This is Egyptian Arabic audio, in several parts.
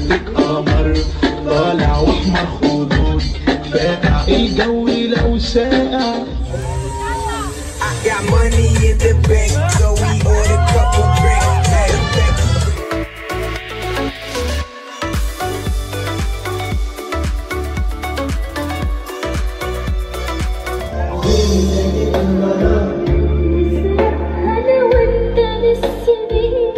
لبستك قمر طالع واحمر خدود فاقع الجو لو ساقع I got money in the bank, so we ordered couple drinks. Matter of fact, أنا وأنت للسنين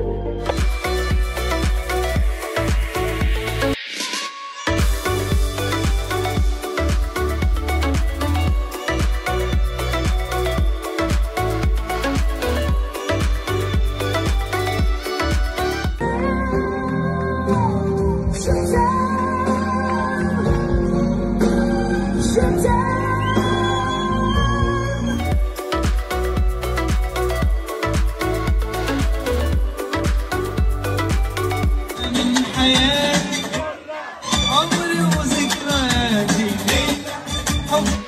Shut down. من حياتي عمري وذكرياتي حب